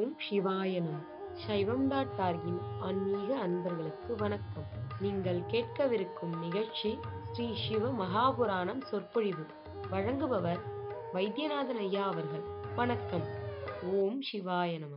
ஓம் சிவாய நம சைவம் டாட் டார்கின் ஆன்மீக அன்பர்களுக்கு வணக்கம் நீங்கள் கேட்கவிருக்கும் நிகழ்ச்சி ஸ்ரீ சிவ மகாபுராணம் சொற்பொழிவு வழங்குபவர் வைத்தியநாதன் ஐயா அவர்கள் வணக்கம் ஓம் சிவாய நம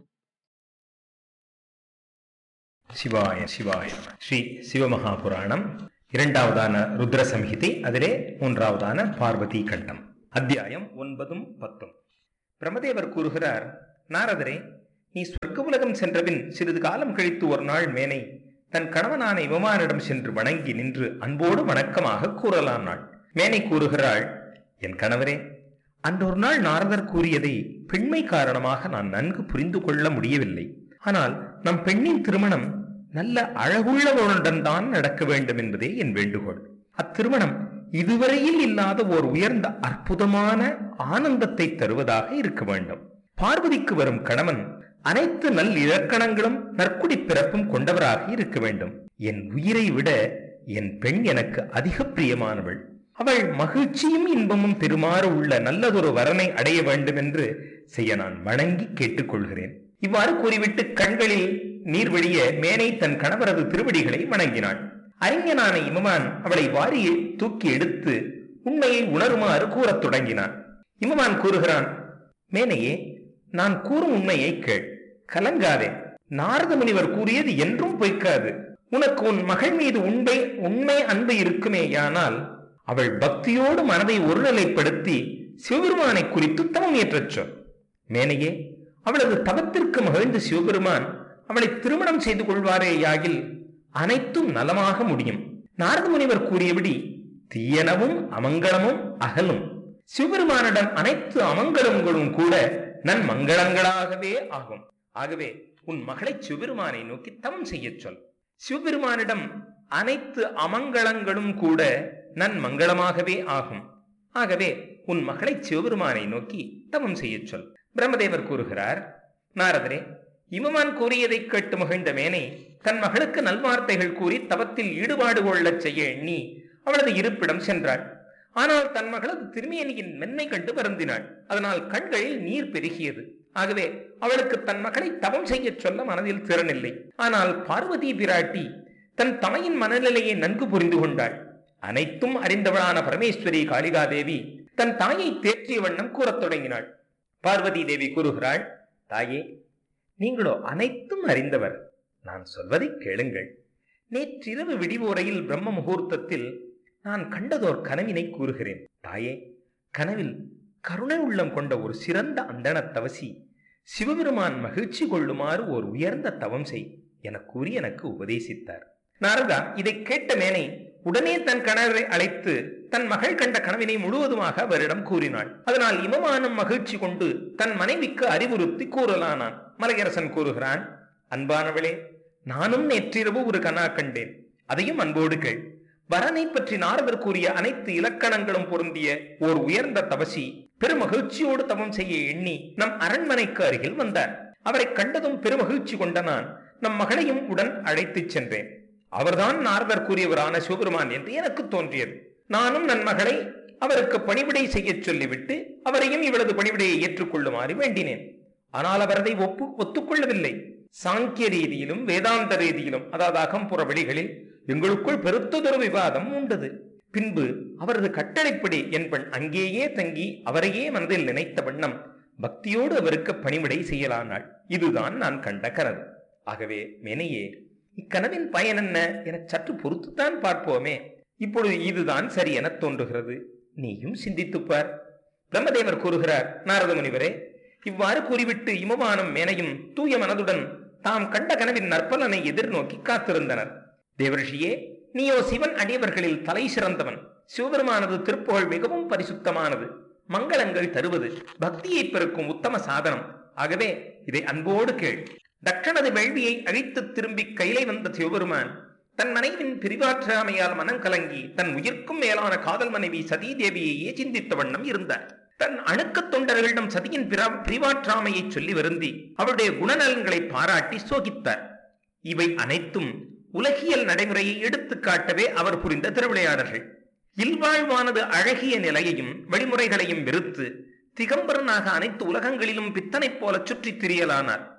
சிவாய சிவாய நம. ஸ்ரீ சிவமகாபுராணம் இரண்டாவதான ருத்ர சம்ஹிதை அதிலே மூன்றாவதான பார்வதி கண்டம் அத்தியாயம் ஒன்பதும் பத்தும் பிரமதேவர் கூறுகிறார் நாரதரே நீ சொர்க்க உலகம் சென்றபின் சிறிது காலம் கழித்து ஒரு நாள் மேனை தன் கணவனான இவமானிடம் சென்று வணங்கி நின்று அன்போடு வணக்கமாக கூறலாம் நாள் மேனை கூறுகிறாள் என் கணவரே அன்றொரு நாள் நாரதர் கூறியதை பெண்மை காரணமாக நான் நன்கு புரிந்து கொள்ள முடியவில்லை ஆனால் நம் பெண்ணின் திருமணம் நல்ல அழகுள்ளவனுடன் தான் நடக்க வேண்டும் என்பதே என் வேண்டுகோள் அத்திருமணம் இதுவரையில் இல்லாத ஓர் உயர்ந்த அற்புதமான ஆனந்தத்தை தருவதாக இருக்க வேண்டும் பார்வதிக்கு வரும் கணவன் அனைத்து நல் இலக்கணங்களும் நற்குடி பிறப்பும் கொண்டவராக இருக்க வேண்டும் என் உயிரை விட என் பெண் எனக்கு அதிக பிரியமானவள் அவள் மகிழ்ச்சியும் இன்பமும் பெறுமாறு உள்ள நல்லதொரு வரனை அடைய வேண்டும் என்று செய்ய நான் வணங்கி கேட்டுக்கொள்கிறேன் இவ்வாறு கூறிவிட்டு கண்களில் நீர் வழிய மேனை தன் கணவரது திருவடிகளை வணங்கினாள் அறிஞனான இமமான் அவளை வாரி தூக்கி எடுத்து உண்மையை உணருமாறு கூறத் தொடங்கினான் இமமான் கூறுகிறான் மேனையே நான் கூறும் உண்மையை கேள் கலங்காதே நாரத முனிவர் கூறியது என்றும் பொய்க்காது உனக்கு உன் மகள் மீது உண்மை உண்மை அன்பு இருக்குமேயானால் அவள் பக்தியோடு மனதை ஒருநிலைப்படுத்தி சிவபெருமானை குறித்து தவம் ஏற்றச் சொல் மேனையே அவளது தவத்திற்கு மகிழ்ந்த சிவபெருமான் அவளை திருமணம் செய்து கொள்வாரேயாகில் அனைத்தும் நலமாக முடியும் நாரத முனிவர் கூறியபடி தீயனவும் அமங்கலமும் அகலும் சிவபெருமானிடம் அனைத்து அமங்கலங்களும் கூட நன்மங்களங்களாகவே ஆகும் ஆகவே உன் மகளை சிவபெருமானை நோக்கி தவம் செய்யச் சொல் சிவபெருமானிடம் அனைத்து அமங்கலங்களும் கூட நன்மங்களமாகவே ஆகும் ஆகவே உன் மகளை சிவபெருமானை நோக்கி தவம் செய்யச் சொல் பிரம்மதேவர் கூறுகிறார் நாரதரே இமமான் கூறியதைக் கேட்டு மகிழ்ந்த மேனை தன் மகளுக்கு நல்வார்த்தைகள் கூறி தவத்தில் ஈடுபாடு கொள்ளச் செய்ய எண்ணி அவளது இருப்பிடம் சென்றாள் ஆனால் தன் மகளது திருமேனியின் மென்மை கண்டு வருந்தினாள் அதனால் கண்களில் நீர் பெருகியது ஆகவே அவளுக்கு தன் மகளை தவம் செய்யச் சொல்ல மனதில் திறனில்லை ஆனால் பார்வதி பிராட்டி தன் தமையின் மனநிலையை நன்கு புரிந்து கொண்டாள் அனைத்தும் அறிந்தவளான பரமேஸ்வரி காளிகாதேவி தன் தாயை தேற்றிய வண்ணம் கூறத் தொடங்கினாள் பார்வதி தேவி கூறுகிறாள் தாயே நீங்களோ அனைத்தும் அறிந்தவர் நான் சொல்வதை கேளுங்கள் நேற்றிரவு விடிவோரையில் பிரம்ம முகூர்த்தத்தில் நான் கண்டதோர் கனவினை கூறுகிறேன் தாயே கனவில் கருணை உள்ளம் கொண்ட ஒரு சிறந்த அந்தண தவசி சிவபெருமான் மகிழ்ச்சி கொள்ளுமாறு ஒரு உயர்ந்த தவம் செய் என கூறி எனக்கு உபதேசித்தார் நாரதா இதை கேட்ட மேனை உடனே தன் கணவரை அழைத்து தன் மகள் கண்ட கனவினை முழுவதுமாக அவரிடம் கூறினாள் அதனால் இமமானம் மகிழ்ச்சி கொண்டு தன் மனைவிக்கு அறிவுறுத்தி கூறலானான் மலையரசன் கூறுகிறான் அன்பானவளே நானும் நேற்றிரவு ஒரு கனா கண்டேன் அதையும் அன்போடு கேள் வரனை பற்றி நாரதர் கூறிய அனைத்து இலக்கணங்களும் பொருந்திய ஓர் உயர்ந்த தவசி பெருமகிழ்ச்சியோடு தவம் செய்ய எண்ணி நம் அரண்மனைக்கு அருகில் வந்தார் அவரை கண்டதும் பெருமகிழ்ச்சி கொண்ட நான் நம் மகளையும் உடன் அழைத்துச் சென்றேன் அவர்தான் நாரதர் கூறியவரான சிவபெருமான் என்று எனக்கு தோன்றியது நானும் நன் மகளை அவருக்கு பணிவிடை செய்யச் சொல்லிவிட்டு அவரையும் இவளது பணிவிடையை ஏற்றுக்கொள்ளுமாறு வேண்டினேன் ஆனால் அவர் அதை ஒப்பு ஒத்துக்கொள்ளவில்லை சாங்கிய ரீதியிலும் வேதாந்த ரீதியிலும் அதாவது அகம்புற வழிகளில் எங்களுக்குள் பெருத்ததொரு விவாதம் உண்டது பின்பு அவரது கட்டளைப்படி என் பெண் அங்கேயே தங்கி அவரையே மனதில் நினைத்த வண்ணம் பக்தியோடு அவருக்கு பணிவிடை செய்யலானாள் இதுதான் நான் கண்ட கனவு ஆகவே மேனையே இக்கனவின் பயன் என்ன என சற்று பொறுத்துத்தான் பார்ப்போமே இப்பொழுது இதுதான் சரி என தோன்றுகிறது நீயும் சிந்தித்துப் பார் பிரம்மதேவர் கூறுகிறார் நாரத முனிவரே இவ்வாறு கூறிவிட்டு இமவானும் மேனையும் தூய மனதுடன் தாம் கண்ட கனவின் நற்பலனை எதிர்நோக்கி காத்திருந்தனர் தேவர்ஷியே நீயோ சிவன் அடியவர்களில் தலை சிறந்தவன் சிவபெருமானது திருப்புகழ் மிகவும் பரிசுத்தமானது மங்களங்கள் தருவது பக்தியை பெருக்கும் உத்தம சாதனம் ஆகவே இதை அன்போடு கேள் தட்சணது வேள்வியை அழித்து திரும்பி கையிலை வந்த சிவபெருமான் தன் மனைவின் பிரிவாற்றாமையால் மனம் கலங்கி தன் உயிர்க்கும் மேலான காதல் மனைவி சதீ தேவியையே சிந்தித்த வண்ணம் இருந்தார் தன் அணுக்கத் தொண்டர்களிடம் சதியின் பிர- பிரிவாற்றாமையை சொல்லி வருந்தி அவருடைய குணநலன்களை பாராட்டி சோகித்தார் இவை அனைத்தும் உலகியல் நடைமுறையை எடுத்துக் காட்டவே அவர் புரிந்த திருவிளையாடல்கள் இல்வாழ்வானது அழகிய நிலையையும் வழிமுறைகளையும் வெறுத்து திகம்பரனாக அனைத்து உலகங்களிலும் பித்தனைப் போல சுற்றித் திரியலானார்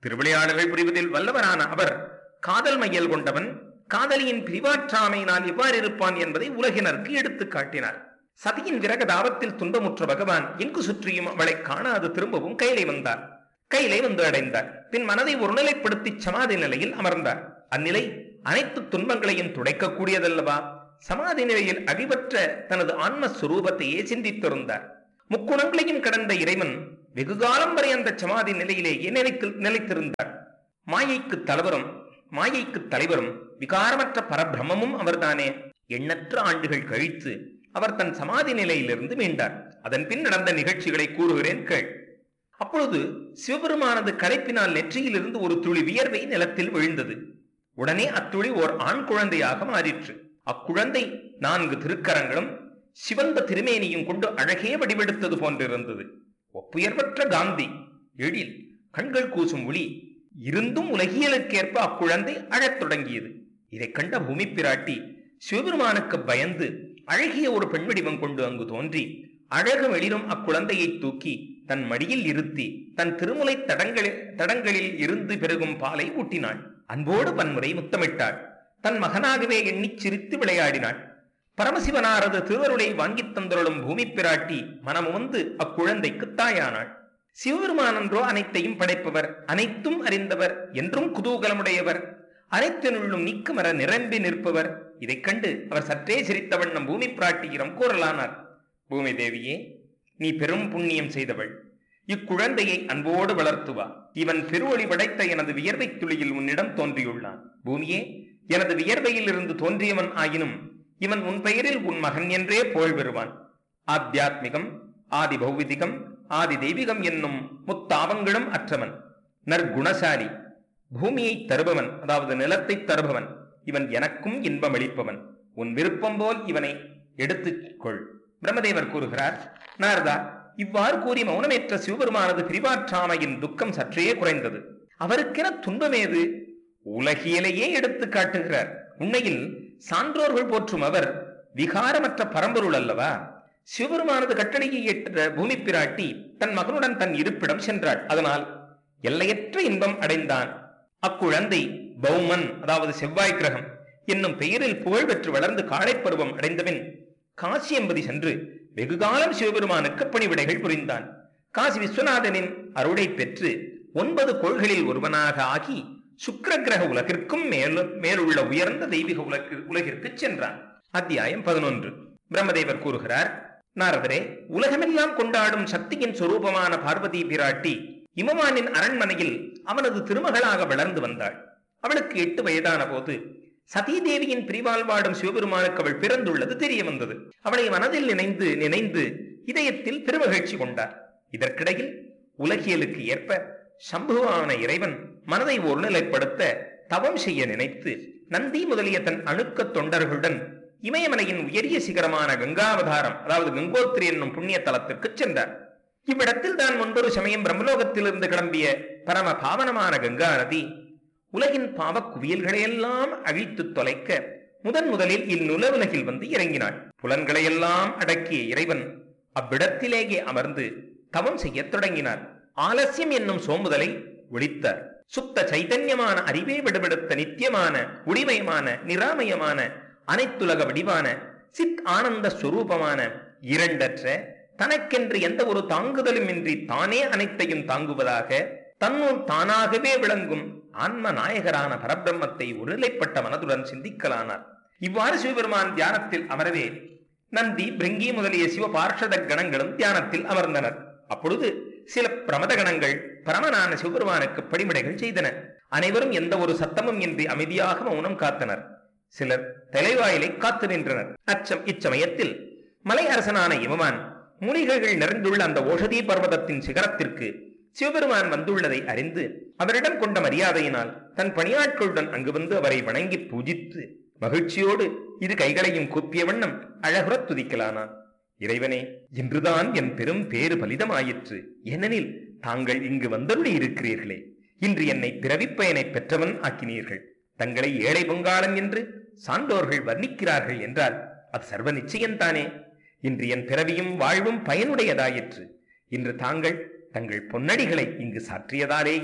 திருவிளையாடல்கள் புரிவதில் வல்லவரான அவர் காதல் மையல் கொண்டவன் காதலியின் பிரிவாற்றாமையினால் எவ்வாறு இருப்பான் என்பதை உலகினருக்கு எடுத்துக் காட்டினார் சதியின் விரக தாபத்தில் துன்பமுற்ற பகவான் எங்கு சுற்றியும் அவளை காணாது திரும்பவும் கையிலே வந்தார் கையிலே வந்து அடைந்தார் பின் மனதை ஒருநிலைப்படுத்தி சமாதி நிலையில் அமர்ந்தார் அந்நிலை அனைத்து துன்பங்களையும் துடைக்கக்கூடியதல்லவா சமாதி நிலையில் அழிவற்ற தனது ஆன்மஸ்வரூபத்தையே சிந்தித்திருந்தார் முக்குணங்களையும் கடந்த இறைவன் வெகுகாலம் வரை அந்த சமாதி நிலையிலேயே நிலைத்து நிலைத்திருந்தார் மாயைக்கு தலைவரும் மாயைக்கு தலைவரும் விகாரமற்ற பரபிரமமும் அவர்தானே எண்ணற்ற ஆண்டுகள் கழித்து அவர் தன் சமாதி நிலையிலிருந்து மீண்டார் அதன் பின் நடந்த நிகழ்ச்சிகளை கூறுகிறேன் கேள் அப்பொழுது சிவபெருமானது களைப்பினால் நெற்றியிலிருந்து ஒரு துளி வியர்வை நிலத்தில் விழுந்தது உடனே அத்துளி ஓர் ஆண் குழந்தையாக மாறிற்று அக்குழந்தை நான்கு திருக்கரங்களும் சிவந்த திருமேனியும் கொண்டு அழகே வடிவெடுத்தது போன்றிருந்தது ஒப்புயர்வற்ற காந்தி எழில் கண்கள் கூசும் ஒளி இருந்தும் உலகியலுக்கேற்ப அக்குழந்தை அழத் தொடங்கியது இதைக் கண்ட பூமி பிராட்டி சிவபெருமானுக்கு பயந்து அழகிய ஒரு பெண் வடிவம் கொண்டு அங்கு தோன்றி அழகு வெளிரும் அக்குழந்தையை தூக்கி தன் மடியில் இருத்தி தன் திருமுலை தடங்களில் தடங்களில் இருந்து பெருகும் பாலை ஊட்டினாள் அன்போடு பன்முறை முத்தமிட்டாள் தன் மகனாகவே எண்ணிச் சிரித்து விளையாடினாள் பரமசிவனாரது திருவருளை வாங்கித் தந்தருளும் பூமி பிராட்டி மனமுவந்து அக்குழந்தைக்கு தாயானாள் சிவபெருமானன்றோ அனைத்தையும் படைப்பவர் அனைத்தும் அறிந்தவர் என்றும் குதூகலமுடையவர் அனைத்தினுள்ளும் நீக்கமர நிரம்பி நிற்பவர் இதைக் கண்டு அவர் சற்றே சிரித்த வண்ணம் பூமி பிராட்டியிடம் கூறலானார் பூமி தேவியே நீ பெரும் புண்ணியம் செய்தவள் இக்குழந்தையை அன்போடு வளர்த்துவா இவன் பெருவொளி படைத்த எனது வியர்வை துளியில் உன்னிடம் தோன்றியுள்ளான் பூமியே எனது வியர்வையில் இருந்து தோன்றியவன் ஆயினும் இவன் உன் பெயரில் உன் மகன் என்றே புகழ் பெறுவான் ஆத்தியாத்மிகம் ஆதி பௌவிதிகம் ஆதி தெய்வீகம் என்னும் முத்தாவங்களும் அற்றவன் நற்குணசாலி பூமியை தருபவன் அதாவது நிலத்தை தருபவன் இவன் எனக்கும் இன்பம் அளிப்பவன் உன் விருப்பம் போல் இவனை எடுத்துக் கொள் பிரம்மதேவர் கூறுகிறார் நாரதா இவ்வாறு கூறி மௌனமேற்ற சிவபெருமானது பிரிவாற்றாமையின் துக்கம் சற்றே குறைந்தது அவருக்கென துன்பமேது உலகியலையே எடுத்து காட்டுகிறார் உண்மையில் சான்றோர்கள் போற்றும் அவர் விகாரமற்ற பரம்பொருள் அல்லவா சிவபெருமானது கட்டளையை ஏற்ற பூமி பிராட்டி தன் மகனுடன் தன் இருப்பிடம் சென்றாள் அதனால் எல்லையற்ற இன்பம் அடைந்தான் அக்குழந்தை பௌமன் அதாவது செவ்வாய் கிரகம் என்னும் பெயரில் புகழ் பெற்று வளர்ந்து காளைப் பருவம் அடைந்தபின் காசி என்பதி சென்று வெகுகாலம் சிவபெருமானுக்கு பணிவிடைகள் புரிந்தான் காசி விஸ்வநாதனின் அருளை பெற்று ஒன்பது கோள்களில் ஒருவனாக ஆகி சுக்கிர கிரக உலகிற்கும் மேலு மேலுள்ள உயர்ந்த தெய்வீக உலகு உலகிற்கு சென்றான் அத்தியாயம் பதினொன்று பிரம்மதேவர் கூறுகிறார் நாரதரே உலகமெல்லாம் கொண்டாடும் சக்தியின் சொரூபமான பார்வதி பிராட்டி இமவானின் அரண்மனையில் அவனது திருமகளாக வளர்ந்து வந்தாள் அவளுக்கு எட்டு வயதான போது சதீதேவியின் பிரிவால் வாடும் சிவபெருமானுக்கு அவள் பிறந்துள்ளது தெரிய வந்தது அவளை மனதில் நினைந்து நினைந்து இதயத்தில் பெருமகிழ்ச்சி கொண்டார் இதற்கிடையில் உலகியலுக்கு ஏற்ப சம்புவான இறைவன் மனதை ஒருநிலைப்படுத்த தவம் செய்ய நினைத்து நந்தி முதலிய தன் அணுக்க தொண்டர்களுடன் இமயமலையின் உயரிய சிகரமான கங்காவதாரம் அதாவது கங்கோத்திரி என்னும் புண்ணிய தலத்திற்கு சென்றார் இவ்விடத்தில் தான் முன்பொரு சமயம் பிரம்மலோகத்திலிருந்து கிளம்பிய பரம பாவனமான கங்கா நதி உலகின் பாவக் குவியல்களையெல்லாம் அழித்து தொலைக்க முதன் முதலில் இந்நுலவுலகில் வந்து இறங்கினாள் புலன்களையெல்லாம் அடக்கிய இறைவன் அவ்விடத்திலேயே அமர்ந்து தவம் செய்யத் தொடங்கினார் ஆலசியம் என்னும் சோம்புதலை ஒழித்தார் சுத்த சைதன்யமான அறிவே விடுபடுத்த நித்தியமான உரிமயமான நிராமயமான அனைத்துலக வடிவான சித் ஆனந்த ஸ்வரூபமான இரண்டற்ற தனக்கென்று எந்த ஒரு தாங்குதலும் இன்றி தானே அனைத்தையும் தாங்குவதாக தன்னுள் தானாகவே விளங்கும் ஆன்ம நாயகரான பரபிரம்மத்தை ஒருநிலைப்பட்ட மனதுடன் சிந்திக்கலானார் இவ்வாறு சிவபெருமான் தியானத்தில் அமரவே நந்தி பிரிங்கி முதலிய சிவ பார்ஷத கணங்களும் தியானத்தில் அமர்ந்தனர் அப்பொழுது சில பிரமத கணங்கள் பரமனான சிவபெருமானுக்கு படிமடைகள் செய்தன அனைவரும் எந்த ஒரு சத்தமும் இன்றி அமைதியாக மௌனம் காத்தனர் சிலர் தலைவாயிலை காத்து நின்றனர் அச்சம் இச்சமயத்தில் மலை அரசனான இமவான் மூலிகைகள் நிறைந்துள்ள அந்த ஓஷதி பர்வதத்தின் சிகரத்திற்கு சிவபெருமான் வந்துள்ளதை அறிந்து அவரிடம் கொண்ட மரியாதையினால் தன் பணியாட்களுடன் அங்கு வந்து அவரை வணங்கி பூஜித்து மகிழ்ச்சியோடு இரு கைகளையும் கூப்பிய வண்ணம் அழகுறத் துதிக்கலானான் இறைவனே இன்றுதான் என் பெரும் பேறு பலிதமாயிற்று ஏனெனில் தாங்கள் இங்கு வந்தருளி இருக்கிறீர்களே இன்று என்னை பிறவிப் பயனை பெற்றவன் ஆக்கினீர்கள் தங்களை ஏழை பொங்காளன் என்று சான்றோர்கள் வர்ணிக்கிறார்கள் என்றால் அது சர்வ நிச்சயம்தானே இன்று என் பிறவியும் வாழ்வும் பயனுடையதாயிற்று இன்று தாங்கள் தங்கள் பொன்னடிகளை இங்கு சாற்றியதாலேயே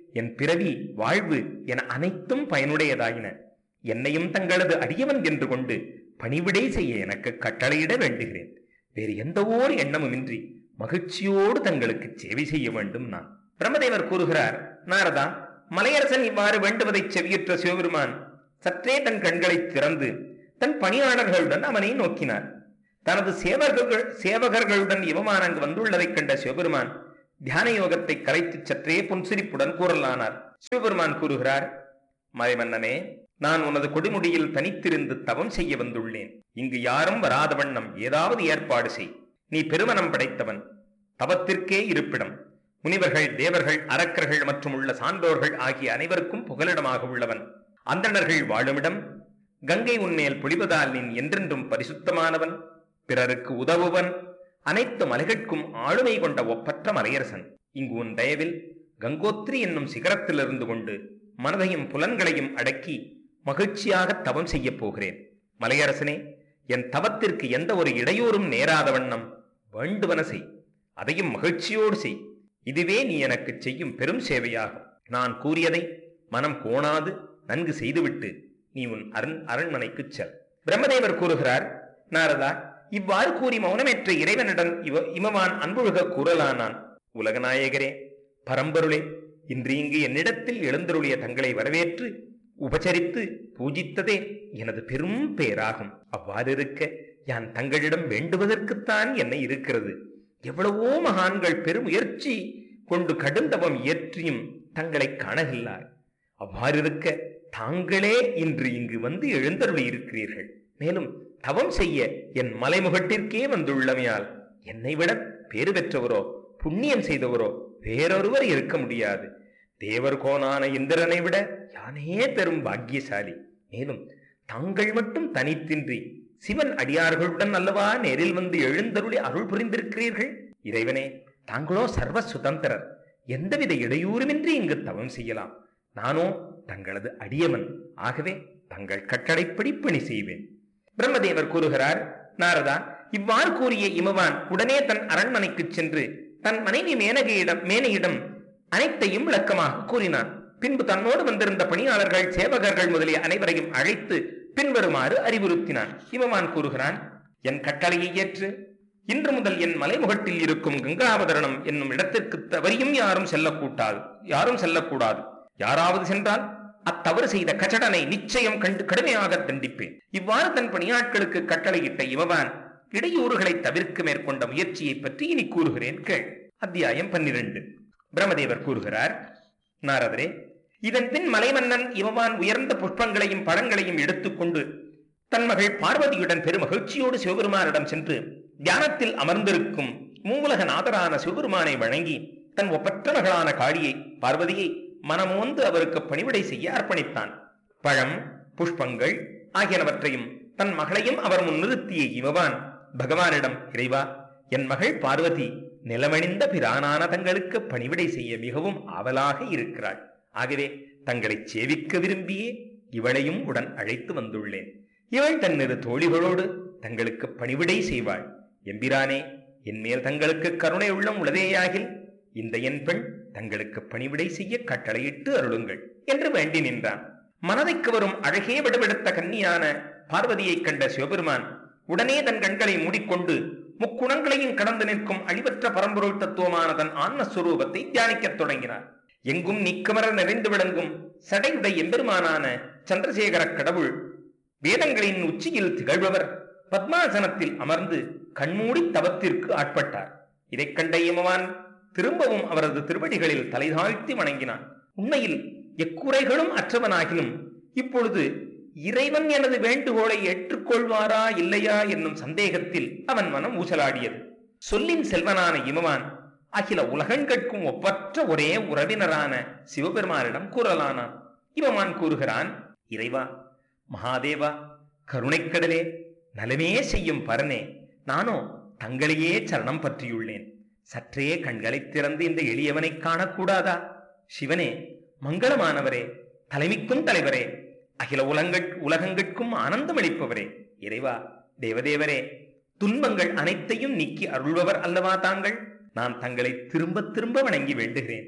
என் பிறவி வாழ்வு என அனைத்தும் பயனுடையதாயின என்னையும் தங்களது அடியவன் என்று கொண்டு பணிவிடை செய்ய எனக்கு கட்டளையிட வேண்டுகிறேன் வேறு எந்த ஓர் எண்ணமுமின்றி மகிழ்ச்சியோடு தங்களுக்கு சேவை செய்ய வேண்டும் நான் பிரம்மதேவர் கூறுகிறார் நாரதா மலையரசன் இவ்வாறு வேண்டுவதை செவியுற்ற சிவபெருமான் சற்றே தன் கண்களை திறந்து தன் பணியாளர்களுடன் அவனை நோக்கினார் தனது சேவகர்கள் சேவகர்களுடன் இவமான் அங்கு வந்துள்ளதைக் கண்ட சிவபெருமான் தியான யோகத்தை கலைத்து சற்றே புன்சிரிப்புடன் கூறலானார் சிவபெருமான் கூறுகிறார் மலைமன்னனே நான் உனது கொடுமுடியில் தனித்திருந்து தவம் செய்ய வந்துள்ளேன் இங்கு யாரும் வராத வண்ணம் ஏதாவது ஏற்பாடு செய் நீ பெருமனம் படைத்தவன் தவத்திற்கே இருப்பிடம் முனிவர்கள் தேவர்கள் அரக்கர்கள் மற்றும் உள்ள சான்றோர்கள் ஆகிய அனைவருக்கும் புகலிடமாக உள்ளவன் அந்தணர்கள் வாழுமிடம் கங்கை உன்மேல் பொழிவதால் நீ என்றென்றும் பரிசுத்தமானவன் பிறருக்கு உதவுவன் அனைத்து மலைகட்கும் ஆளுமை கொண்ட ஒப்பற்ற மலையரசன் இங்கு உன் தயவில் கங்கோத்ரி என்னும் சிகரத்தில் இருந்து கொண்டு மனதையும் புலன்களையும் அடக்கி மகிழ்ச்சியாக தவம் செய்யப் போகிறேன் மலையரசனே என் தவத்திற்கு எந்த ஒரு இடையூறும் நேராத வண்ணம் வேண்டுவன செய் அதையும் மகிழ்ச்சியோடு செய் இதுவே நீ எனக்கு செய்யும் பெரும் சேவையாகும் நான் கூறியதை மனம் கோணாது நன்கு செய்துவிட்டு நீ உன் அரண் அரண்மனைக்குச் செல் பிரம்மதேவர் கூறுகிறார் நாரதா இவ்வாறு கூறி மௌனமேற்ற இறைவனிடம் இவ இமவான் அன்புழுக கூறலானான் உலகநாயகரே பரம்பொருளே இன்று இங்கு என்னிடத்தில் எழுந்தருளிய தங்களை வரவேற்று உபசரித்து பூஜித்ததே எனது பெரும் பேராகும் அவ்வாறிருக்க யான் தங்களிடம் வேண்டுவதற்குத்தான் என்ன இருக்கிறது எவ்வளவோ மகான்கள் பெருமுயற்சி கொண்டு கடுந்தவம் இயற்றியும் தங்களை காணகில்லார் அவ்வாறிருக்க தாங்களே இன்று இங்கு வந்து எழுந்தருளி இருக்கிறீர்கள் மேலும் தவம் செய்ய என் மலைமுகட்டிற்கே வந்துள்ளமையால் என்னை விட பேறு பெற்றவரோ புண்ணியம் செய்தவரோ வேறொருவர் இருக்க முடியாது தேவர் கோனான இந்திரனை விட யானே பெரும் பாக்கியசாலி மேலும் தாங்கள் மட்டும் தனித்தின்றி சிவன் அடியார்களுடன் அல்லவா நேரில் வந்து எழுந்தருளி அருள் புரிந்திருக்கிறீர்கள் இறைவனே தாங்களோ சர்வ சுதந்திரர் எந்தவித இடையூறுமின்றி இங்கு தவம் செய்யலாம் நானோ தங்களது அடியவன் ஆகவே தங்கள் கட்டளைப்படி பணி செய்வேன் பிரம்மதேவர் கூறுகிறார் நாரதா இவ்வாறு கூறிய இமவான் உடனே தன் அரண்மனைக்குச் சென்று தன் மனைவி மேனகையிடம் மேனையிடம் அனைத்தையும் விளக்கமாக கூறினான் பின்பு தன்னோடு வந்திருந்த பணியாளர்கள் சேவகர்கள் முதலிய அனைவரையும் அழைத்து பின்வருமாறு அறிவுறுத்தினான் இமவான் கூறுகிறான் என் கட்டளையை ஏற்று இன்று முதல் என் மலைமுகட்டில் இருக்கும் கங்காவதரணம் என்னும் இடத்திற்கு தவறியும் யாரும் செல்லக்கூடாது யாரும் செல்லக்கூடாது யாராவது சென்றால் அத்தவறு செய்த கச்சடனை நிச்சயம் கண்டு கடுமையாக தண்டிப்பேன் இவ்வாறு தன் பணியாட்களுக்கு கட்டளையிட்ட இவவான் இடையூறுகளை தவிர்க்க மேற்கொண்ட முயற்சியை பற்றி இனி கூறுகிறேன் கேள் அத்தியாயம் பன்னிரண்டு பிரம்மதேவர் கூறுகிறார் நாரதரே இதன் பின் மலைமன்னன் இவவான் உயர்ந்த புஷ்பங்களையும் பழங்களையும் எடுத்துக்கொண்டு தன் மகள் பார்வதியுடன் பெருமகிழ்ச்சியோடு சிவபெருமானிடம் சென்று தியானத்தில் அமர்ந்திருக்கும் மூவுலக நாதரான சிவபெருமானை வணங்கி தன் ஒப்பற்ற மகளான காளியை பார்வதியை மனமோந்து அவருக்கு பணிவிடை செய்ய அர்ப்பணித்தான் பழம் புஷ்பங்கள் ஆகியனவற்றையும் தன் மகளையும் அவர் முன் நிறுத்திய இவவான் பகவானிடம் இறைவா என் மகள் பார்வதி நிலமணிந்த பிரானான தங்களுக்கு பணிவிடை செய்ய மிகவும் ஆவலாக இருக்கிறாள் ஆகவே தங்களை சேவிக்க விரும்பியே இவளையும் உடன் அழைத்து வந்துள்ளேன் இவள் தன்னிரு தோழிகளோடு தங்களுக்கு பணிவிடை செய்வாள் எம்பிரானே என்மேல் தங்களுக்கு கருணை உள்ளம் உள்ளதேயாகில் இந்த என் பெண் தங்களுக்கு பணிவிடை செய்ய கட்டளையிட்டு அருளுங்கள் என்று வேண்டி நின்றான் மனதைக்கு வரும் அழகே விடுவிடுத்த கன்னியான பார்வதியைக் கண்ட சிவபெருமான் உடனே தன் கண்களை மூடிக்கொண்டு முக்குணங்களையும் கடந்து நிற்கும் அழிவற்ற பரம்பொருள் தத்துவமான தன் ஆன்மஸ்வரூபத்தை தியானிக்கத் தொடங்கினார் எங்கும் நீக்கமர நிறைந்து விளங்கும் சடையுடை எம்பெருமானான சந்திரசேகர கடவுள் வேதங்களின் உச்சியில் திகழ்பவர் பத்மாசனத்தில் அமர்ந்து கண்மூடி தவத்திற்கு ஆட்பட்டார் இதைக் கண்ட இமவான் திரும்பவும் அவரது திருவடிகளில் தலை தாழ்த்தி வணங்கினான் உண்மையில் எக்குறைகளும் அற்றவனாகிலும் இப்பொழுது இறைவன் எனது வேண்டுகோளை ஏற்றுக்கொள்வாரா இல்லையா என்னும் சந்தேகத்தில் அவன் மனம் ஊசலாடியது சொல்லின் செல்வனான இமவான் அகில உலகங்கட்கும் ஒப்பற்ற ஒரே உறவினரான சிவபெருமானிடம் கூறலானான் இவமான் கூறுகிறான் இறைவா மகாதேவா கருணைக்கடலே நலமே செய்யும் பரனே நானோ தங்களையே சரணம் பற்றியுள்ளேன் சற்றே கண்களைத் திறந்து இந்த எளியவனை காணக்கூடாதா சிவனே மங்களமானவரே தலைமைக்கும் தலைவரே அகில உலகங் உலகங்கட்கும் ஆனந்தமளிப்பவரே இறைவா தேவதேவரே துன்பங்கள் அனைத்தையும் நீக்கி அருள்பவர் அல்லவா தாங்கள் நான் தங்களை திரும்ப திரும்ப வணங்கி வேண்டுகிறேன்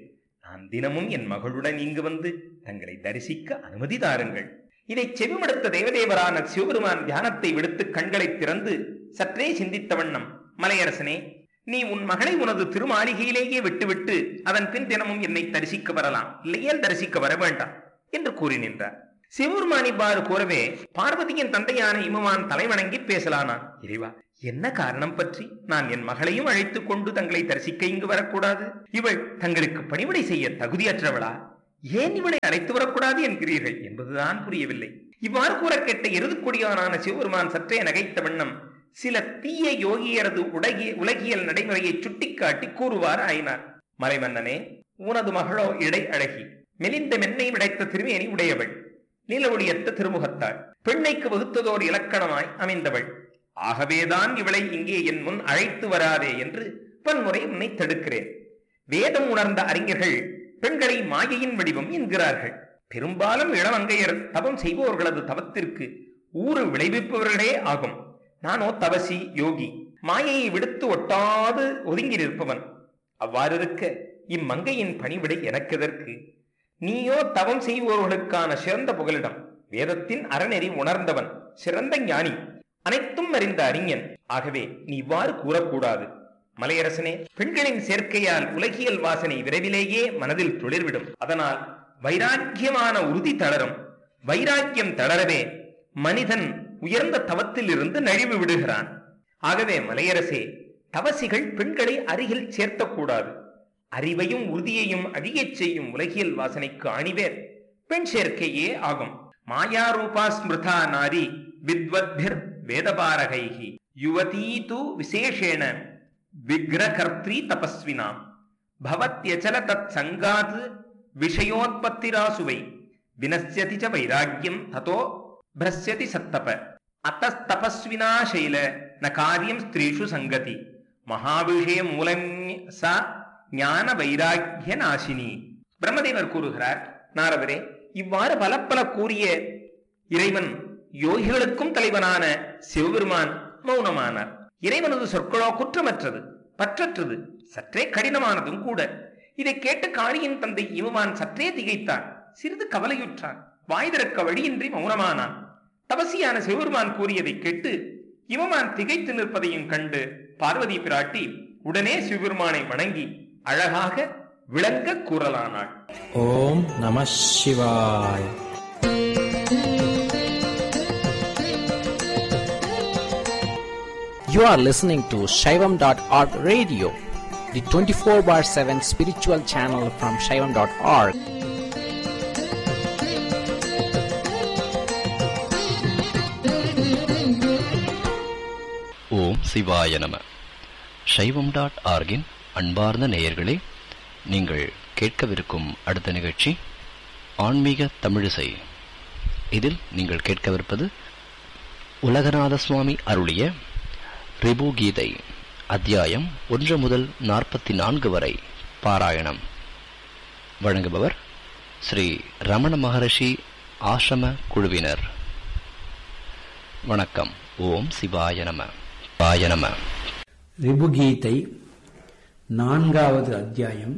நான் தினமும் என் மகளுடன் இங்கு வந்து தங்களை தரிசிக்க அனுமதி தாருங்கள் இதை செவிமடுத்த தேவதேவரான சிவபெருமான் தியானத்தை விடுத்து கண்களை திறந்து சற்றே சிந்தித்த வண்ணம் மலையரசனே நீ உன் மகளை உனது திருமாளிகையிலேயே விட்டுவிட்டு அதன் பின் தினமும் என்னை தரிசிக்க வரலாம் இல்லையேல் தரிசிக்க வர வேண்டாம் என்று கூறி நின்றார் சிவபெருமான் இவ்வாறு கூறவே பார்வதியின் தந்தையான இமவான் தலைவணங்கி பேசலானான் இறைவா என்ன காரணம் பற்றி நான் என் மகளையும் அழைத்துக் கொண்டு தங்களை தரிசிக்க இங்கு வரக்கூடாது இவள் தங்களுக்கு பணிவிடை செய்ய தகுதியற்றவளா ஏன் இவளை அழைத்து வரக்கூடாது என்கிறீர்கள் என்பதுதான் புரியவில்லை இவ்வாறு கூற கேட்ட எருதுக்கொடியானான சிவபெருமான் சற்றே நகைத்த வண்ணம் சில தீய யோகியரது உலகிய உலகியல் நடைமுறையை சுட்டிக்காட்டி கூறுவார் ஆயினார் மலைமன்னனே உனது மகளோ இடை அழகி மெலிந்த மென்னை விடைத்த திருமேனி உடையவள் நிலவொளியத்த திருமுகத்தாள் பெண்ணைக்கு வகுத்ததோர் இலக்கணமாய் அமைந்தவள் ஆகவேதான் இவளை இங்கே என் முன் அழைத்து வராதே என்று பன்முறை உன்னை தடுக்கிறேன் வேதம் உணர்ந்த அறிஞர்கள் பெண்களை மாயையின் வடிவம் என்கிறார்கள் பெரும்பாலும் இளவங்கையர் தவம் செய்பவர்களது தவத்திற்கு ஊறு விளைவிப்பவர்களே ஆகும் நானோ தவசி யோகி மாயையை விடுத்து ஒட்டாது ஒதுங்கி நிற்பவன் அவ்வாறு இருக்க இம்மங்கையின் பணிவிடை எனக்கெதற்கு நீயோ தவம் செய்வோர்களுக்கான சிறந்த புகலிடம் வேதத்தின் அறநெறி உணர்ந்தவன் சிறந்த ஞானி அனைத்தும் அறிந்த அறிஞன் ஆகவே நீ இவ்வாறு கூறக்கூடாது மலையரசனே பெண்களின் சேர்க்கையால் உலகியல் வாசனை விரைவிலேயே மனதில் துளிர்விடும் அதனால் வைராக்கியமான உறுதி தளரும் வைராக்கியம் தளரவே மனிதன் உயர்ந்த தவத்தில் இருந்து நழிவு விடுகிறான் ஆகவே மலையரசே தவசிகள் பெண்களை அருகில் சேர்த்தக்கூடாது அறிவையும் உறுதியையும் அழியச் செய்யும் உலகியல் வாசனைக்கு அணிவேர் பெண் சேர்க்கையே ஆகும் மாயாரூபா ஸ்மிருதா நாரி வித்வத்பிர் வேதபாரகைகி யுவதீ து விசேஷேண விக்ரகர்த்ரி தபஸ்வினாம் பவத்யச்சல தத் சங்காத் விஷயோத்பத்திராசுவை வினஸ்யதி ச வைராக்கியம் ததோ பிரஸ்யதி சத்தப அத்தஸ்தபஸ்வினா சைல ந காரியம் ஸ்திரீஷு சங்கதி மகாவிஷய மூலம் சா ஞான வைராக்கிய நாசினி பிரம்மதேவர் கூறுகிறார் நாரதரே இவ்வாறு பல பல கூறிய இறைவன் யோகிகளுக்கும் தலைவனான சிவபெருமான் மௌனமானார் இறைவனது சொற்களோ குற்றமற்றது பற்றற்றது சற்றே கடினமானதும் கூட இதை கேட்ட காளியின் தந்தை இவமான் சற்றே திகைத்தான் சிறிது கவலையுற்றான் வாய் திறக்க வழியின்றி மௌனமானான் தபசியான சிவபெருமான் கூறியதை கேட்டு இவமான் திகைத்து நிற்பதையும் கண்டு பார்வதி பிராட்டி உடனே சிவபெருமானை வணங்கி அழகாக விளங்க கூறலானாள் ஓம் நம சிவாய் You are listening to Shaivam.org radio, the 24 bar 7 spiritual channel from Shaivam.org. ஓம் சிவாய நம சைவம் டாட் ஆர்கின் அன்பார்ந்த நேயர்களே நீங்கள் கேட்கவிருக்கும் அடுத்த நிகழ்ச்சி ஆன்மீக தமிழிசை இதில் நீங்கள் கேட்கவிருப்பது உலகநாத சுவாமி அருளிய ரிபு கீதை அத்தியாயம் ஒன்று முதல் நாற்பத்தி நான்கு வரை பாராயணம் வழங்குபவர் ஸ்ரீ ரமண மகரிஷி ஆசிரம குழுவினர் வணக்கம் ஓம் சிவாய நம சிவாய நம ரிபுகீதை நான்காவது அத்தியாயம்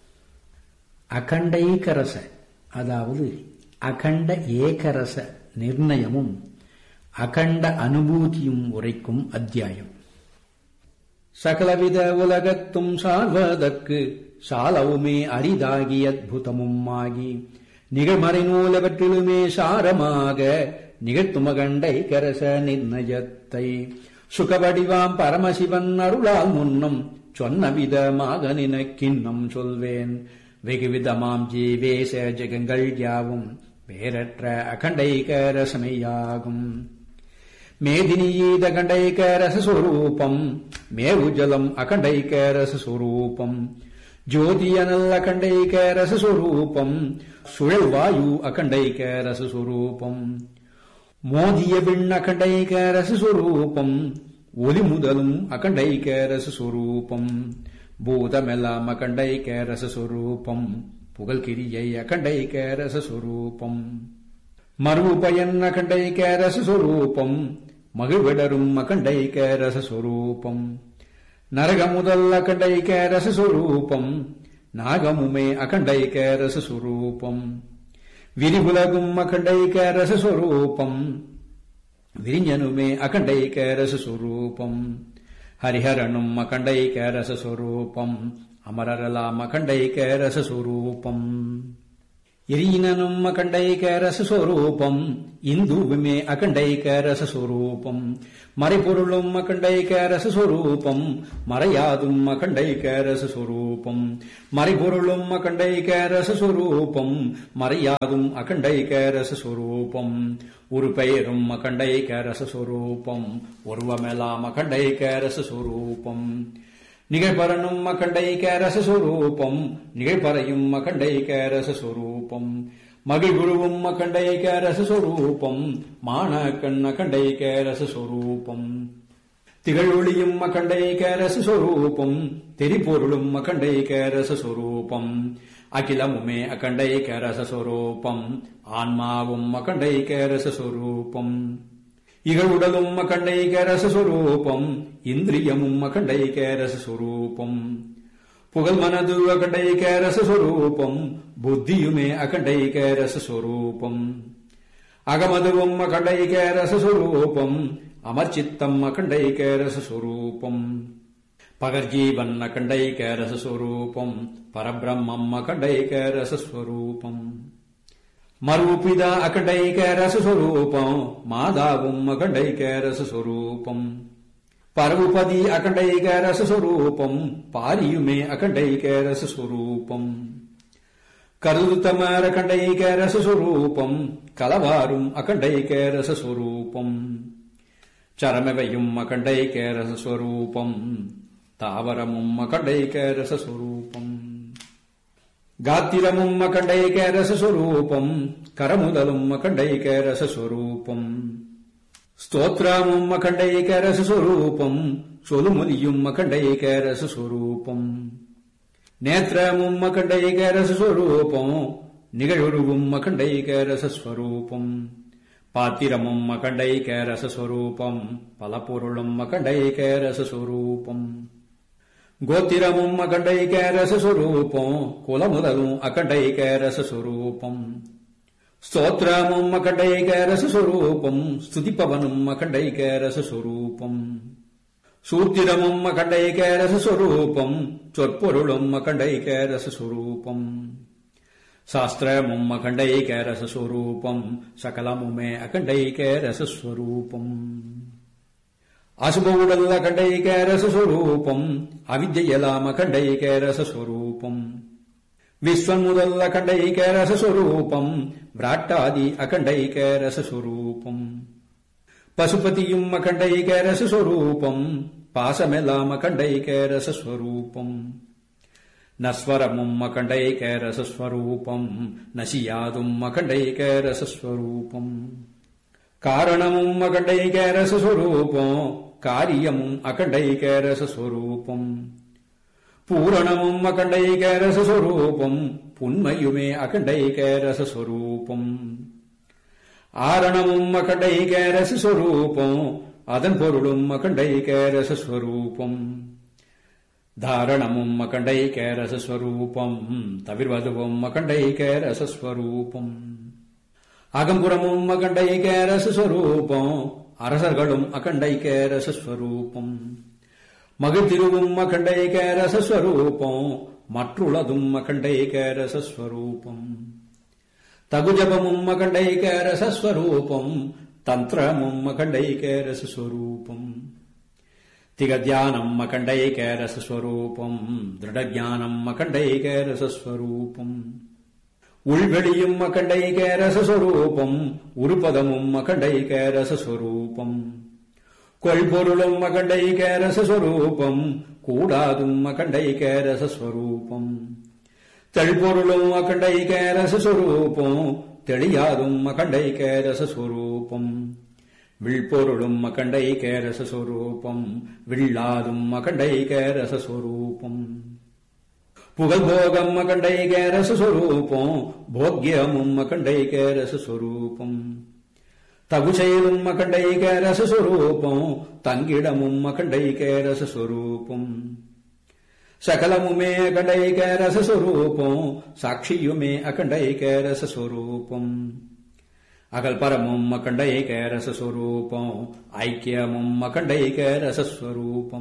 அகண்டைகரச அதாவது அகண்ட ஏகரச நிர்ணயமும் அகண்ட அனுபூதியும் உரைக்கும் அத்தியாயம் சகலவித உலகத்தும் சார்வதற்கு சாலவுமே அரிதாகி அத்புதமும் ஆகி நிகழ்மறை நூலவற்றிலுமே சாரமாக நிகழ்த்துமகண்டை கரச நிர்ணயத்தை சுகவடிவாம் பரமசிவன் அருளால் முன்னும் சொன்ன விதமாக நினக்கின்னம் சொல்வேன் வெகுவிதமாம் ஜீவேச ஜெகங்கள் யாவும் வேறற்ற அகண்டைக ரசமையாகும் மேதினியீத கண்டைக ரசஸ்வரூபம் மேவுஜலம் அகண்டைக ரசஸ்வரூபம் ஜோதியனல் அகண்டைக ரசஸ்வரூபம் சுழல் வாயு அகண்டைக ரசஸ்வரூபம் மோதிய விண் அகண்டைக ரசஸ்வரூபம் ஒலி முதலும் அகண்டைக ரசஸ்வரூபம் பூதமெல்லாம் அகண்டைக ரசஸ்வரூபம் புகழ் கிரியை அகண்டைக ரசஸ்வரூபம் மறுபயன் அகண்டைக ரசஸ்வரூபம் மகிழ்விடரும் அகண்டைக ரசஸ்வரூபம் நரக முதல் அகண்டைக ரசஸ்வரூபம் நாகமுமே அகண்டைக ரசஸ்வரூபம் விரிபுலகும் அகண்டைக ரசஸ்வரூபம் விரிஞ்சனுமே அகண்டைக ரசஸ்வரூபம் ஹரிஹரனும் அகண்டைக ரசஸ்வரூபம் அமரரலாம் அகண்டைக ரசஸ்வரூபம் இரியனனும் அகண்டைக ரசஸ்வரூபம் இந்துவுமே அகண்டைக ரசஸ்வரூபம் மறைபொருளும் அகண்டைக ரசஸ்வரூபம் மறையாதும் அகண்டைக ரசஸ்வரூபம் மறைபொருளும் அகண்டைக ரசஸ்வரூபம் மறையாதும் அகண்டைக ரசஸ்வரூபம் ஒரு பெயரும் அகண்டைக ரசஸ்வரூபம் உருவமெல்லாம் அகண்டைக ரசஸ்வரூபம் நிகழ்பரனும் அகண்டைக ரசஸ்வரூபம் நிகழ்பறையும் அகண்டைக ரசஸ்வரூபம் மகிழ்குருவும் அகண்டைக ரசஸ்வரூபம் மாணக்கண் அகண்டைக ரசஸ்வரூபம் திகழொளியும் அகண்டைக ரசஸ்வரூபம் தெரிபொருளும் அகண்டைக ரசஸ்வரூபம் அகிலமுமே அகண்டைக ரசஸ்வரூபம் ஆன்மாவும் அகண்டைக ரசஸ்வரூபம் இகழுடலும் அகண்டைக ரசஸ்வரூபம் இந்திரியமும் அகண்டைக ரசஸ்வரூபம் புகழ் மனது அகண்டைக ரசஸ்வரூபம் புத்தியுமே அகண்டைக ரசஸ்வரூபம் அகமதுவும் அகண்டைக ரசஸ்வரூபம் அமர்ச்சித்தம் அகண்டைக ரசஸ்வரூபம் பகர்ஜீவன் அகண்டைக ரசஸ்வரூபம் பரபிரம்மம் அகண்டைக ரசஸ்வரூபம் மரூபித அகண்டைக ரசஸ்வரூபம் மாதாவும் அகண்டைக ரசஸ்வரூபம் பரவுபதி அகண்டைக ரசஸ்வரூபம் பாரியுமே அகண்டைக ரசஸ்வரூபம் கருதுத்தமர அகண்டைக ரசஸ்வரூபம் கலவாரும் அகண்டைக ரசஸ்வரூபம் சரமவையும் அகண்டைக ரசஸ்வரூபம் தாவரமும் அகண்டைக ரசஸ்வரூபம் காத்திரமும் அகண்டைக ரசஸ்வரூபம் கரமுதலும் அகண்டைக ரசஸ்வரூபம் ஸ்தோத்ரமும் அகண்டைக ரசஸ்வரூபம் சொலுமொலியும் அகண்டைக ரசஸ்வரூபம் நேத்திரமும் அகண்டைக ரசஸ்வரூபம் நிகழுருவும் அகண்டைக ரசஸ்வரூபம் பாத்திரமும் அகண்டைக ரசஸ்வரூபம் பலபொருளும் அகண்டைக ரசஸ்வரூபம் கோத்திரமும் அகண்டைக ரசஸ்வரூபம் குலமுதலும் அகண்டைக ரசஸ்வரூபம் ஸ்தோத்திரமும் அகண்டைக ரசஸ்வரூபம் ஸ்துதிப்பவனும் அகண்டைக ரசஸ்வரூபம் சூத்திரமும் அகண்டைக ரசஸ்வரூபம் சொற்பொருளும் அகண்டைக ரசஸ்வரூபம் சாஸ்திரமும் அகண்டைக ரசஸ்வரூபம் சகலமுமே அகண்டைக ரசஸ்வரூபம் அசுபவுடல் அகண்டைக ரசஸ்வரூபம் அவித்யலாம் அகண்டைக ரசஸ்வரூபம் விஸ்வன் முதல் அகண்டைக ரசஸ்வரூபம் விராட்டாதி அகண்டைக ரசஸ்வரூபம் பசுபதியும் அகண்டைக ரசஸ்வரூபம் பாசமெல்லாம் அகண்டைக ரசஸ்வரூபம் நஸ்வரமும் அகண்டைக ரசஸ்வரூபம் நசியாதும் அகண்டைக ரசஸ்வரூபம் காரணமும் அகண்டைக ரசஸ்வரூபம் காரியமும் அகண்டைக ரசஸ்வரூபம் பூரணமும் அகண்டைக ரசஸ்வரூபம் புன்மையுமே அகண்டைக ரசஸ்வரூபம் ஆரணமும் அகண்டைக ரசஸ்வரூபம் அதன் பொருளும் அகண்டைக ரசஸ்வரூபம் தாரணமும் அகண்டைக ரசஸ்வரூபம் தவிர்வதுவும் அகண்டைக ரசஸ்வரூபம் அகம்புறமும் அகண்டைக ரசஸ்வரூபம் அரசர்களும் அகண்டைக ரசஸ்வரூபம் மகிழ்திருவும் அகண்டைக ரசஸ்வரூபம் மற்றுளதும் அகண்டைக ரசஸ்வரூபம் தகுஜபமும் அகண்டைக ரசஸ்வரூபம் தந்திரமும் அகண்டைக ரசஸ்வரூபம் திகத்யானம் அகண்டைக ரசஸ்வரூபம் திருடஜானம் அகண்டைக ரசஸ்வரூபம் உள்வெளியும் அகண்டைக ரசஸ்வரூபம் உருபதமும் அகண்டைக ரசஸ்வரூபம் கொள்பொருளும் அகண்டைக ரசஸ்வரூபம் கூடாதும் அகண்டைக ரசஸ்வரூபம் தெள்பொருளும் அகண்டைக ரசஸ்வரூபம் தெளியாதும் அகண்டைக ரசஸ்வரூபம் விழ்பொருளும் அகண்டைக ரசஸ்வரூபம் வில்லாதும் அகண்டைக ரசஸ்வரூபம் புகழ்போகம் அகண்டைக ரசஸ்வரூபம் போக்கியமும் அகண்டைக ரசஸ்வரூபம் தகுசெயலும் அகண்டைக ரசஸ்வரூபம் தங்கிடமும் அகண்டைக ரசஸ்வரூபம் సకలముమే అఖండైక రసస్వరూపం సాక్షియుమే అఖండైక రసస్వరూపం అకల్పరముం అఖండైక రసస్వరూపం ఐక్యముం అఖండైక రసస్వరూపం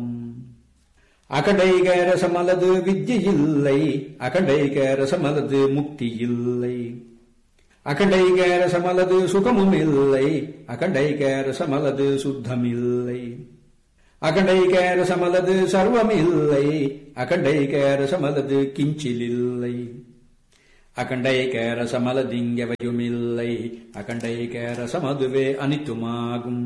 அகண்டைக ரசமலது வித்ய இல்லை அகண்டைக ரசமலது முக்தி இல்லை அகண்டைக ரசமலது சுகமும் இல்லை அகண்டைக ரசமலது சுத்தம் இல்லை அகண்டைக ரசமலது சர்வம் இல்லை அகண்டைக ரசமலது கிஞ்சில் இல்லை அகண்டைக ரசமலதிங்கவையும் இல்லை அகண்டைக ரசமதுவே அனித்துமாகும்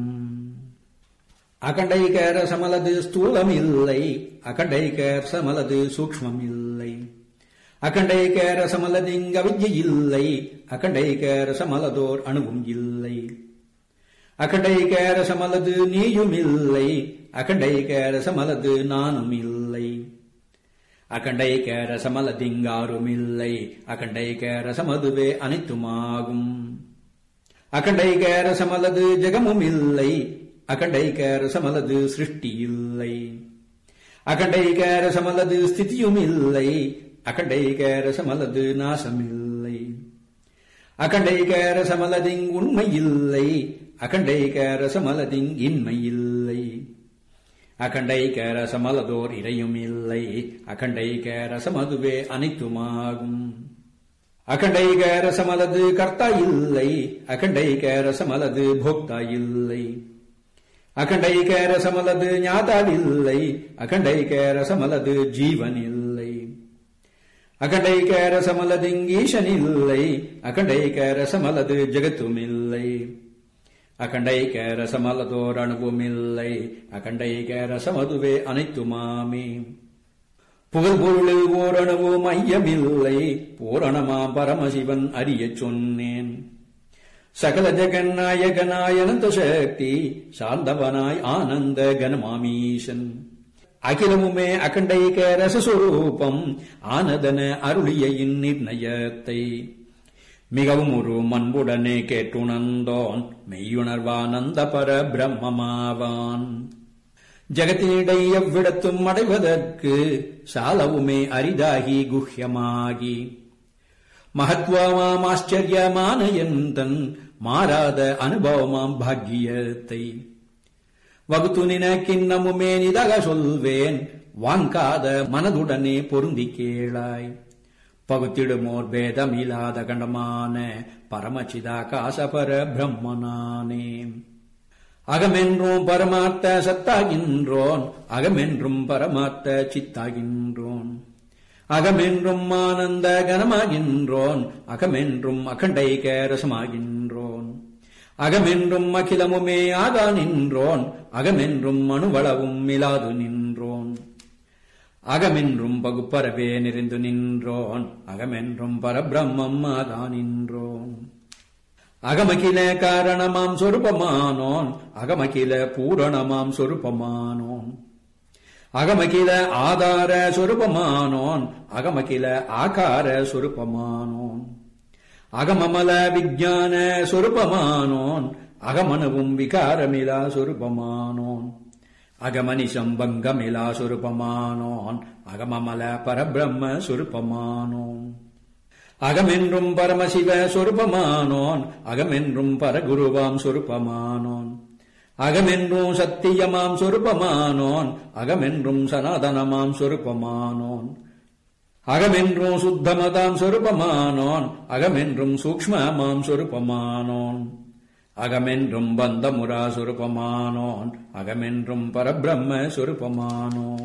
அகண்டைக ரசமலது ஸ்தூலம் இல்லை அகண்டைக ரசமலது சூக்ஷ்மம் இல்லை அகண்டைக ரசமலது இங்க வித்யை இல்லை அகண்டைக ரசமலதோர் அணுவும் இல்லை அகண்டைக ரசமலது நீயும் இல்லை அகண்டைக ரசமலது நானும் இல்லை அகண்டைக ரசமலதிங்காரும் இல்லை அகண்டைக ரசமதுவே அனைத்துமாகும் அகண்டைக ரசமலது ஜெகமும் இல்லை அகண்டைக ரசமலது சிருஷ்டி இல்லை அகண்டைக ரசமலது ஸ்திதியும் இல்லை அகண்டைக ரசமலது நாசமில்லை அகண்டைக ரசமலதிங் உண்மை இல்லை அகண்டைக ரசமலதிங் இன்மை இல்லை அகண்டைக ரசமலதோர் இறையும் இல்லை அகண்டைக ரசமதுவே அனைத்துமாகும் அகண்டைக ரசமலது கர்த்தா இல்லை அகண்டைக ரசமலது போக்தா இல்லை அகண்டைக ரசமலது ஞாதாவில்லை அகண்டைக ரசமலது ஜீவன் இல்லை அகண்டைக ரசமலதிங்கீஷன் இல்லை அகண்டைக ரசமலது ஜெகத்துமில்லை அகண்டைக ரசமலதோர் அணுவும் இல்லை அகண்டைக ரசமதுவே அனைத்துமாமே புகழ் பொருளில் ஓரணவும் ஐயமில்லை பூரணமாம் பரமசிவன் அறியச் சொன்னேன் சகல ஜெகநாயகனாய் அனந்த சக்தி சார்ந்தவனாய் ஆனந்த கனமாமீசன் அகிலமுமே அகண்டைக ரசஸ்வரூபம் ஆனதன அருளிய இந்நிர்ணயத்தை மிகவும் ஒரு மண்புடனே கேட்டுணர்ந்தோன் மெய்யுணர்வானந்த பர பிரம்மமாவான் ஜகத்தினிடை எவ்விடத்தும் அடைவதற்கு சாலவுமே அரிதாகி குஹ்யமாகி மகத்வமாம் ஆச்சரியமான எந்தன் மாறாத அனுபவமாம் பாக்கியத்தை வகுத்து நினக்கிண்ணமுமே நிதக சொல்வேன் வாங்காத மனதுடனே பொருந்தி கேளாய் பகுத்திடுமோர் பேதமில்லாத கண்டமான பரமச்சிதாகாசபர பிரம்மனானே அகமென்றும் பரமார்த்த சத்தாகின்றோன் அகமென்றும் பரமார்த்த சித்தாகின்றோன் அகமென்றும் ஆனந்த கனமாகின்றோன் அகமென்றும் அகண்டைக ரசமாகின்றோன் அகமென்றும் அகிலமுமே ஆகா நின்றோன் அகமென்றும் அணுவளவும் மிலாது நின்றோன் அகமென்றும் பகுப்பரவே நிறைந்து நின்றோன் அகமென்றும் பரபிரம்மம் ஆகா நின்றோன் அகமகில காரணமாம் சொருபமானோன் அகமகில பூரணமாம் சொருபமானோன் அகமகில ஆதார சொருபமானோன் அகமகில ஆகார சொருபமானோன் அகமமல விஜான சொருபமானோன் அகமனவும் விகாரமிலா சொருபமானோன் அகமனிஷம் பங்கமிலா சொருபமானோன் அகமமல பரபிரம்ம சொருபமானோன் அகமென்றும் பரமசிவ சொருபமானோன் அகமென்றும் பரகுருவாம் சொருபமானோன் அகமென்றும் சத்தியமாம் சொருபமானோன் அகமென்றும் சனாதனமாம் சொருபமானோன் அகமென்றும் சுத்தமதாம் சொருபமானோன் அகமென்றும் சூக்ஷ்மமாம் சொருபமானோன் அகமென்றும் பந்தமுரா சொருபமானோன் அகமென்றும் பரபிரம்ம சொருபமானோன்